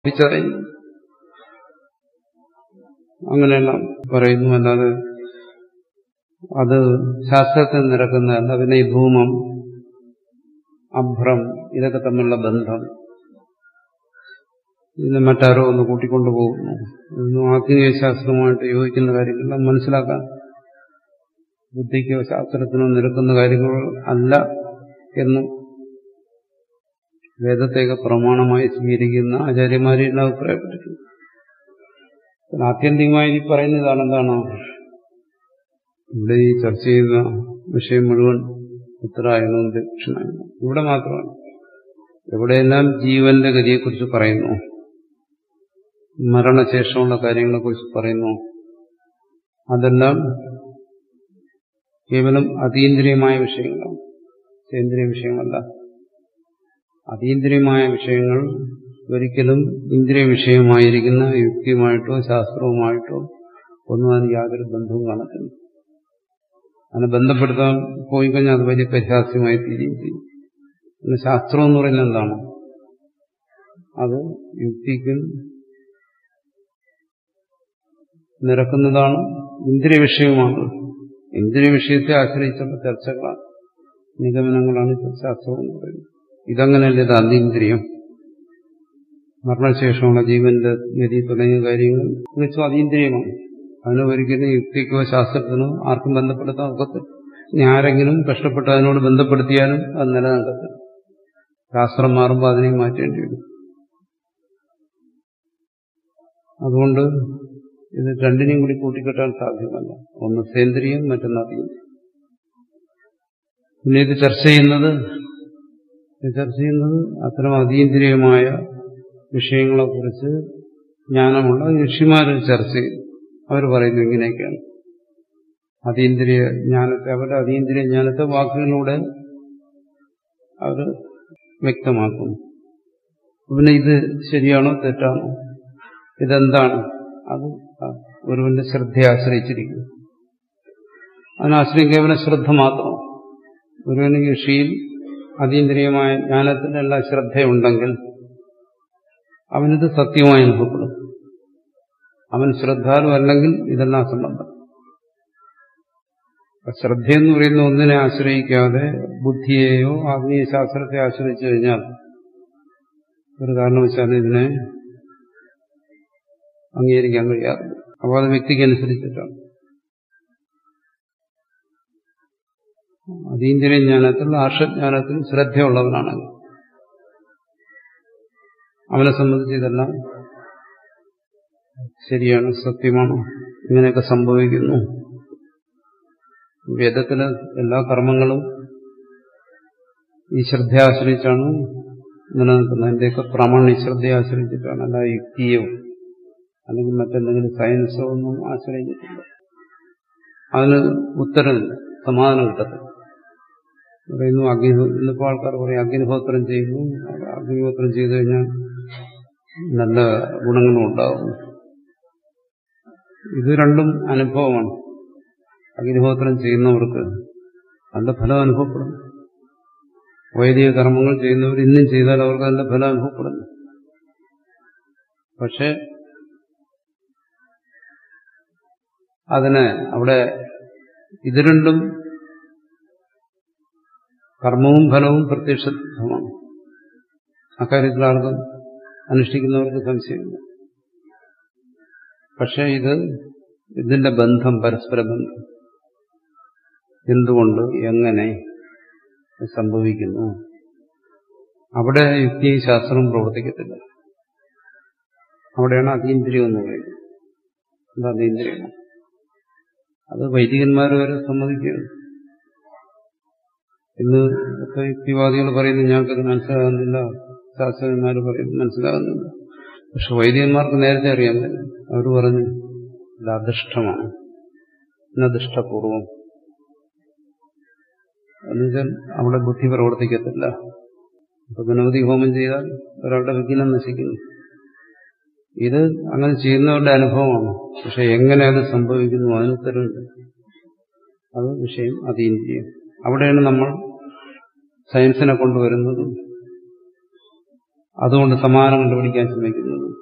ലഭിച്ചതായി അങ്ങനെയെല്ലാം പറയുന്നു അല്ലാതെ അത് ശാസ്ത്രത്തിൽ നിരക്കുന്നതല്ല പിന്നെ ഈ ധൂമം അഭ്രം ഇതൊക്കെ തമ്മിലുള്ള ബന്ധം ഇതിനെ മറ്റാരോ ഒന്ന് കൂട്ടിക്കൊണ്ടുപോകുന്നു ഇതൊന്നും ആധുനിക ശാസ്ത്രവുമായിട്ട് യോജിക്കുന്ന കാര്യങ്ങളെല്ലാം മനസ്സിലാക്കാൻ ബുദ്ധിക്കോ ശാസ്ത്രത്തിനോ നിരക്കുന്ന കാര്യങ്ങൾ അല്ല എന്ന് വേദത്തെയൊക്കെ പ്രമാണമായി സ്വീകരിക്കുന്ന ആചാര്യന്മാരെല്ലാം അഭിപ്രായപ്പെട്ടിട്ടുണ്ട് ആത്യന്തികമായി ഈ പറയുന്നതാണ് എന്താണ് ഇവിടെ ഈ ചർച്ച ചെയ്യുന്ന വിഷയം മുഴുവൻ ഉത്തരായണവും ദക്ഷിണായണവും ഇവിടെ മാത്രമാണ് എവിടെയെല്ലാം ജീവന്റെ ഗതിയെക്കുറിച്ച് പറയുന്നു മരണശേഷമുള്ള കാര്യങ്ങളെക്കുറിച്ച് പറയുന്നു അതെല്ലാം കേവലം അതീന്ദ്രിയമായ വിഷയങ്ങളാണ് കേന്ദ്രീയ വിഷയമല്ല അതീന്ദ്രിയമായ വിഷയങ്ങൾ ഒരിക്കലും ഇന്ദ്രിയ വിഷയമായിരിക്കുന്ന യുക്തിയുമായിട്ടോ ശാസ്ത്രവുമായിട്ടോ ഒന്നും അതിന് യാതൊരു ബന്ധവും കാണത്തില്ല അതിനെ ബന്ധപ്പെടുത്താൻ പോയി കഴിഞ്ഞാൽ അത് വലിയ പരിഹാസ്യമായി തീരുകയും ചെയ്യും പിന്നെ ശാസ്ത്രം എന്ന് പറയുന്നത് എന്താണ് അത് യുക്തിക്കും നിരക്കുന്നതാണ് ഇന്ദ്രിയ വിഷയവുമാണ് ഇന്ദ്രിയ വിഷയത്തെ ആശ്രയിച്ചുള്ള ചർച്ചകളാണ് നിഗമനങ്ങളാണ് ശാസ്ത്രം എന്ന് പറയുന്നത് ഇതങ്ങനെയല്ല ഇത് അതീന്ദ്രിയം മരണശേഷമുള്ള ജീവന്റെ ഗതി തുടങ്ങിയ കാര്യങ്ങൾ തികച്ചും അതീന്ദ്രിയമാണ് അതിന് ഒരിക്കലും യുക്തിക്കോ ശാസ്ത്രത്തിനോ ആർക്കും ബന്ധപ്പെടുത്താൻ ഒക്കത്തില്ല ഇനി ആരെങ്കിലും കഷ്ടപ്പെട്ട് അതിനോട് ബന്ധപ്പെടുത്തിയാലും അത് നിലനിൽക്കത്തില്ല ശാസ്ത്രം മാറുമ്പോൾ അതിനെ മാറ്റേണ്ടി വരും അതുകൊണ്ട് ഇത് രണ്ടിനെയും കൂടി കൂട്ടിക്കെട്ടാൻ സാധ്യമല്ല ഒന്ന് സേന്ദ്രിയം മറ്റൊന്ന് അതീന്ദ്രിയം പിന്നെ ഇത് ചർച്ച ചെയ്യുന്നത് ചർച്ച ചെയ്യുന്നത് അത്തരം അതീന്ദ്രിയമായ വിഷയങ്ങളെക്കുറിച്ച് ജ്ഞാനമുള്ള ഋഷിമാർ ചർച്ച ചെയ്തു അവർ പറയുന്നു ഇങ്ങനെയൊക്കെയാണ് അതീന്ദ്രിയ ജ്ഞാനത്തെ അവരുടെ അതീന്ദ്രിയ ജ്ഞാനത്തെ വാക്കുകളിലൂടെ അവർ വ്യക്തമാക്കുന്നു പിന്നെ ഇത് ശരിയാണോ തെറ്റാണോ ഇതെന്താണ് അത് ഒരുവന്റെ ശ്രദ്ധയെ ആശ്രയിച്ചിരിക്കുന്നു അതിനാശ്രയം കേവലം ശ്രദ്ധ മാത്രം ഒരുവന് ഋഷിയിൽ അതീന്ദ്രിയമായ ജ്ഞാനത്തിലെല്ലാം ശ്രദ്ധയുണ്ടെങ്കിൽ അവനിത് സത്യമായി അനുഭവപ്പെടും അവൻ ശ്രദ്ധാലു അല്ലെങ്കിൽ ഇതെല്ലാം സംബന്ധം ശ്രദ്ധയെന്ന് പറയുന്ന ഒന്നിനെ ആശ്രയിക്കാതെ ബുദ്ധിയെയോ ആത്മീയ ശാസ്ത്രത്തെ ആശ്രയിച്ചു കഴിഞ്ഞാൽ ഒരു കാരണവശാലും ഇതിനെ അംഗീകരിക്കാൻ കഴിയാറില്ല അപ്പോൾ അത് വ്യക്തിക്ക് അനുസരിച്ചിട്ടാണ് അതീന്ദ്രിയ ജ്ഞാനത്തിൽ ആർഷജ്ഞാനത്തിൽ ശ്രദ്ധയുള്ളവനാണെങ്കിൽ അവനെ സംബന്ധിച്ച് ഇതെല്ലാം ശരിയാണ് സത്യമാണ് ഇങ്ങനെയൊക്കെ സംഭവിക്കുന്നു വേദത്തിലെ എല്ലാ കർമ്മങ്ങളും ഈ ശ്രദ്ധ ആശ്രയിച്ചാണ് നിലനിൽക്കുന്നത് അതിൻ്റെയൊക്കെ പ്രാമാണ്യ ശ്രദ്ധയെ ആശ്രയിച്ചിട്ടാണ് അല്ല യുക്തിയോ അല്ലെങ്കിൽ മറ്റെന്തെങ്കിലും സയൻസോ ഒന്നും ആശ്രയിച്ചിട്ടില്ല അതിന് ഉത്തരമില്ല സമാധാനം കിട്ടത്തില്ല പറയുന്നു അഗ്നിഹോ ഇന്നിപ്പോൾ ആൾക്കാർ പറയും അഗ്നിഹോത്രം ചെയ്യുന്നു അഗ്നിഹോത്രം ചെയ്തു കഴിഞ്ഞാൽ നല്ല ഗുണങ്ങളും ഉണ്ടാകും ഇത് രണ്ടും അനുഭവമാണ് അഗ്നിഹോത്രം ചെയ്യുന്നവർക്ക് അതിന്റെ ഫലം അനുഭവപ്പെടും വൈദിക കർമ്മങ്ങൾ ചെയ്യുന്നവർ ഇന്നും ചെയ്താൽ അവർക്ക് അതിന്റെ ഫലം അനുഭവപ്പെടുന്നു പക്ഷെ അതിന് അവിടെ ഇത് രണ്ടും കർമ്മവും ഫലവും പ്രത്യക്ഷമാണ് അക്കാര്യത്തിൽ ആർക്കും അനുഷ്ഠിക്കുന്നവർക്ക് സംശയമില്ല പക്ഷെ ഇത് ഇതിന്റെ ബന്ധം പരസ്പര ബന്ധം എന്തുകൊണ്ട് എങ്ങനെ സംഭവിക്കുന്നു അവിടെ യുക്തിയും ശാസ്ത്രവും പ്രവർത്തിക്കത്തില്ല അവിടെയാണ് അതീന്ദ്രിയം എന്ന് പറയുന്നത് അത് അതീന്ദ്രിയമാണ് അത് വൈദികന്മാർ വരെ സമ്മതിക്കുകയാണ് ഇന്ന് ഒക്കെ യുക്തിവാദികൾ പറയുന്നു ഞങ്ങൾക്കത് മനസ്സിലാകുന്നില്ല ശാസ്ത്രജ്ഞന്മാർ പറയുന്നു മനസ്സിലാകുന്നില്ല പക്ഷെ വൈദികന്മാർക്ക് നേരത്തെ അറിയാൻ പറ്റും അവർ പറഞ്ഞു ഇത് അധിഷ്ഠമാണ് ഇന്നധിഷ്ഠപൂർവം എന്നുവെച്ചാൽ അവിടെ ബുദ്ധി പ്രവർത്തിക്കത്തില്ല അപ്പൊ ഗണപതി ഹോമം ചെയ്താൽ ഒരാളുടെ വിഘ്നം നശിക്കുന്നു ഇത് അങ്ങനെ ചെയ്യുന്നവരുടെ അനുഭവമാണ് പക്ഷെ എങ്ങനെ അത് സംഭവിക്കുന്നു അതിനുത്തരവുണ്ട് അത് വിഷയം അതീന്ദ്രിയം അവിടെയാണ് നമ്മൾ സയൻസിനെ കൊണ്ടുവരുന്നതും അതുകൊണ്ട് സമാനം കണ്ടുപിടിക്കാൻ ശ്രമിക്കുന്നത്